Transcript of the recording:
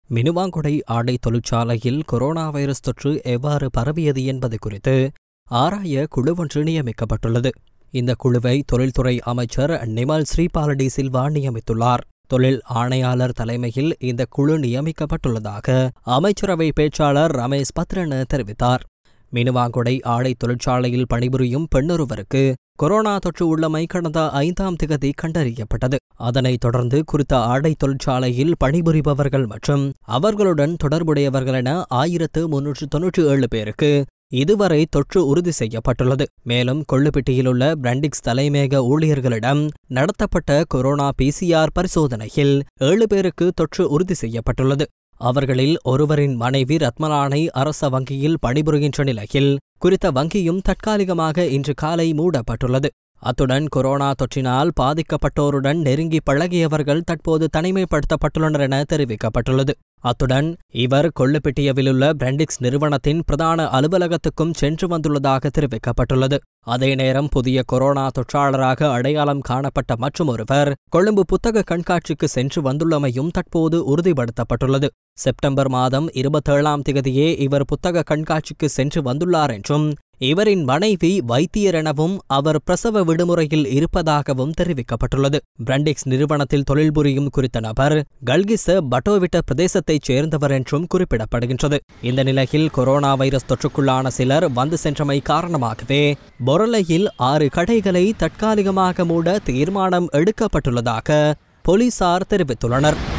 மினுவாங்குடை ஆடை தொழிற்சாலையில் corona virus தொற்று எவ்வாறு பரவியது என்பது குறித்து ஆராய குழு ஒன்று நியமிக்கப்பட்டுள்ளது இந்த குழுவை தொழில்துறை அமைச்சர் நிமல் ஸ்ரீபாலடி சில்வா நியமித்துள்ளார் தொழில் ஆணையாளர் தலைமையில் இந்த குழு நியமிக்கப்பட்டுள்ளதாக அமைச்சரவை பேச்சாளர் ரமேஷ் பத்ரன் தெரிவித்தார் மினுவாங்குடை ஆடை தொழிற்சாலையில் பணிபுரியும் பெண்ணொருவருக்கு கொரோனா தொற்று உள்ளமை கடந்த ஐந்தாம் திகதி கண்டறியப்பட்டது அதனைத் தொடர்ந்து குறித்த ஆடை தொழிற்சாலையில் பணிபுரிபவர்கள் மற்றும் அவர்களுடன் தொடர்புடையவர்கள் என ஆயிரத்து முன்னூற்று தொன்னூற்றி ஏழு பேருக்கு இதுவரை தொற்று உறுதி செய்யப்பட்டுள்ளது மேலும் கொள்ளுப்பட்டியிலுள்ள பிராண்டிக்ஸ் தலைமையக ஊழியர்களிடம் நடத்தப்பட்ட கொரோனா பிசிஆர் பரிசோதனையில் ஏழு பேருக்கு தொற்று உறுதி செய்யப்பட்டுள்ளது அவர்களில் ஒருவரின் மனைவி ரத்மலானை அரச வங்கியில் பணிபுரிகின்ற நிலையில் குறித்த வங்கியும் தற்காலிகமாக இன்று காலை மூடப்பட்டுள்ளது அத்துடன் கொரோனா தொற்றினால் பாதிக்கப்பட்டோருடன் நெருங்கி பழகியவர்கள் தற்போது தனிமைப்படுத்தப்பட்டுள்ளனர் என தெரிவிக்கப்பட்டுள்ளது அத்துடன் இவர் கொள்ளுப்பட்டியவிலுள்ள பிராண்டிக்ஸ் நிறுவனத்தின் பிரதான அலுவலகத்துக்கும் சென்று வந்துள்ளதாக தெரிவிக்கப்பட்டுள்ளது அதே நேரம் புதிய கொரோனா தொற்றாளராக அடையாளம் காணப்பட்ட மற்றொருவர் கொழும்பு புத்தக கண்காட்சிக்கு சென்று வந்துள்ளமையும் தற்போது உறுதிப்படுத்தப்பட்டுள்ளது செப்டம்பர் மாதம் இருபத்தேழாம் திகதியே இவர் புத்தக கண்காட்சிக்கு சென்று வந்துள்ளார் என்றும் இவரின் மனைவி வைத்தியர் எனவும் அவர் பிரசவ விடுமுறையில் இருப்பதாகவும் தெரிவிக்கப்பட்டுள்ளது பிராண்டிக்ஸ் நிறுவனத்தில் தொழில் புரியும் குறித்த நபர் கல்கிச பட்டோவிட்ட பிரதேசத்தைச் சேர்ந்தவர் என்றும் குறிப்பிடப்படுகின்றது இந்த நிலையில் கொரோனா வைரஸ் தொற்றுக்குள்ளான சிலர் வந்து சென்றமை காரணமாகவே பொரலையில் ஆறு கடைகளை தற்காலிகமாக மூட தீர்மானம் எடுக்கப்பட்டுள்ளதாக போலீசார் தெரிவித்துள்ளனர்